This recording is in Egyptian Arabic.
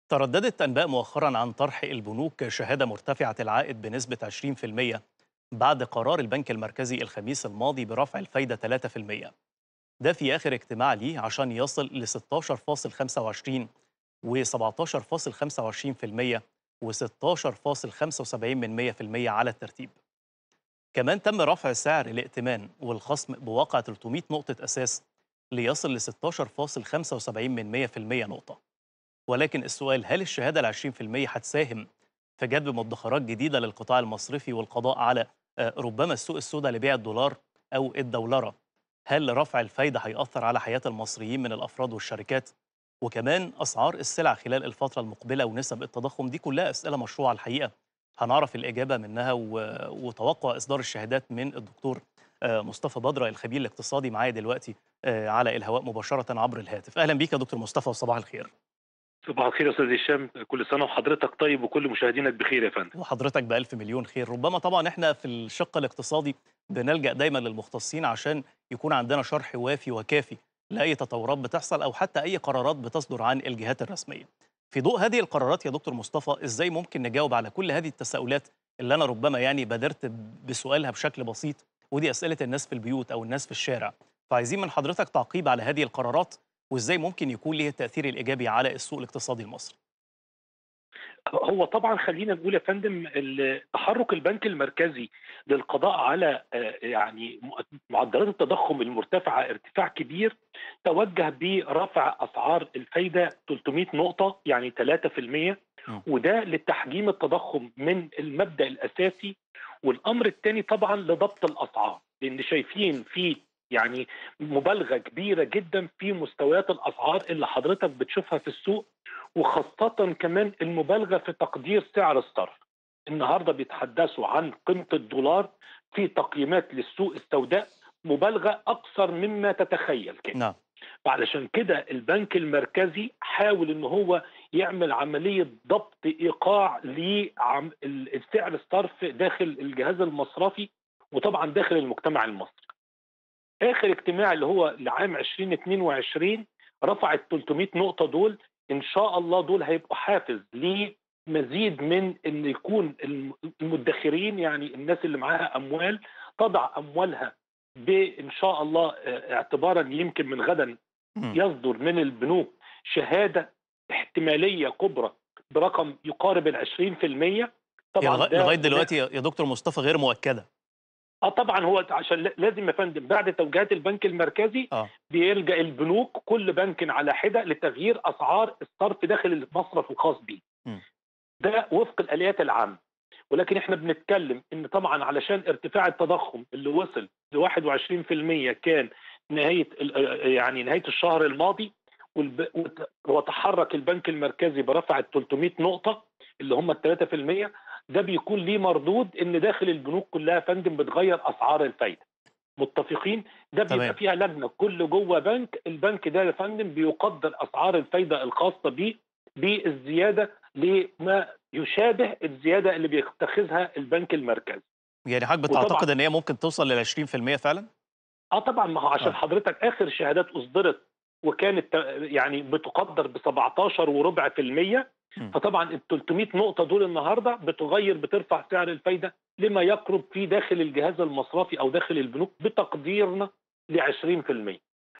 ترددت أنباء مؤخرا عن طرح البنوك شهادة مرتفعة العائد بنسبة 20% بعد قرار البنك المركزي الخميس الماضي برفع الفايدة 3% ده في آخر اجتماع ليه عشان يصل ل 16.25 و 17.25% و 16.75% على الترتيب كمان تم رفع سعر الائتمان والخصم بواقع 300 نقطة أساس ليصل ل 16.75% نقطة ولكن السؤال هل الشهادة ال 20% هتساهم في جذب مدخرات جديدة للقطاع المصرفي والقضاء على آه، ربما السوق السوداء لبيع الدولار أو الدولرة هل رفع الفايدة هيأثر على حياة المصريين من الأفراد والشركات وكمان أسعار السلع خلال الفترة المقبلة ونسب التضخم دي كلها أسئلة مشروعة الحقيقة هنعرف الإجابة منها و- وتوقع إصدار الشهادات من الدكتور آه، مصطفى بدرة الخبير الاقتصادي معايا دلوقتي آه، على الهواء مباشرة عبر الهاتف أهلا بيك يا دكتور مصطفى وصباح الخير صباح الخير يا استاذ هشام كل سنه وحضرتك طيب وكل مشاهدينك بخير يا فندم وحضرتك بألف مليون خير ربما طبعا احنا في الشق الاقتصادي بنلجأ دايما للمختصين عشان يكون عندنا شرح وافي وكافي لأي تطورات بتحصل أو حتى أي قرارات بتصدر عن الجهات الرسمية في ضوء هذه القرارات يا دكتور مصطفى ازاي ممكن نجاوب على كل هذه التساؤلات اللي انا ربما يعني بادرت بسؤالها بشكل بسيط ودي اسئله الناس في البيوت او الناس في الشارع فعايزين من حضرتك تعقيب على هذه القرارات وازاي ممكن يكون ليه التاثير الايجابي على السوق الاقتصادي المصري هو طبعا خلينا نقول يا فندم ال- تحرك البنك المركزي للقضاء على آه، يعني م- معدلات التضخم المرتفعه ارتفاع كبير توجه برفع اسعار الفايده 300 نقطه يعني 3% م. وده لتحجيم التضخم من المبدا الاساسي والامر الثاني طبعا لضبط الاسعار لان شايفين في يعني مبالغه كبيره جدا في مستويات الاسعار اللي حضرتك بتشوفها في السوق وخاصة كمان المبالغة في تقدير سعر الصرف النهاردة بيتحدثوا عن قيمة الدولار في تقييمات للسوق السوداء مبالغة أكثر مما تتخيل كده نعم علشان كده البنك المركزي حاول ان هو يعمل عملية ضبط إيقاع لسعر الصرف داخل الجهاز المصرفي وطبعا داخل المجتمع المصري آخر اجتماع اللي هو لعام 2022 رفع ال 300 نقطة دول ان شاء الله دول هيبقوا حافز لمزيد من ان يكون الم- المدخرين يعني الناس اللي معاها اموال تضع اموالها بان شاء الله آه، اعتبارا يمكن من غدا مم. يصدر من البنوك شهاده احتماليه كبرى برقم يقارب ال 20% هي طبعا لغا- ده- لغايه ده- دلوقتي يا يا دكتور مصطفى غير مؤكده اه طبعا هو عشان ل- لازم يا فندم بعد توجيهات البنك المركزي اه بيلجا البنوك كل بنك على حده لتغيير اسعار الصرف داخل المصرف الخاص به. م. ده وفق الاليات العامه. ولكن احنا بنتكلم ان طبعا علشان ارتفاع التضخم اللي وصل ل 21% كان نهايه ال- يعني نهايه الشهر الماضي والب- وت- وتحرك البنك المركزي برفع ال 300 نقطه اللي هم ال 3% ده بيكون ليه مردود ان داخل البنوك كلها يا فندم بتغير اسعار الفايده. متفقين ده تمام. بيبقى فيها لجنه كل جوه بنك البنك ده يا فندم بيقدر اسعار الفايده الخاصه بيه بالزياده لما يشابه الزياده اللي بيتخذها البنك المركزي يعني حضرتك وطبعاً- بتعتقد ان هي ممكن توصل لل 20% فعلا اه طبعا ما هو عشان آه. آه. حضرتك اخر شهادات اصدرت وكانت ت- يعني بتقدر ب 17 وربع في المية م. فطبعا ال 300 نقطة دول النهاردة بتغير بترفع سعر الفايدة لما يقرب في داخل الجهاز المصرفي أو داخل البنوك بتقديرنا ل 20%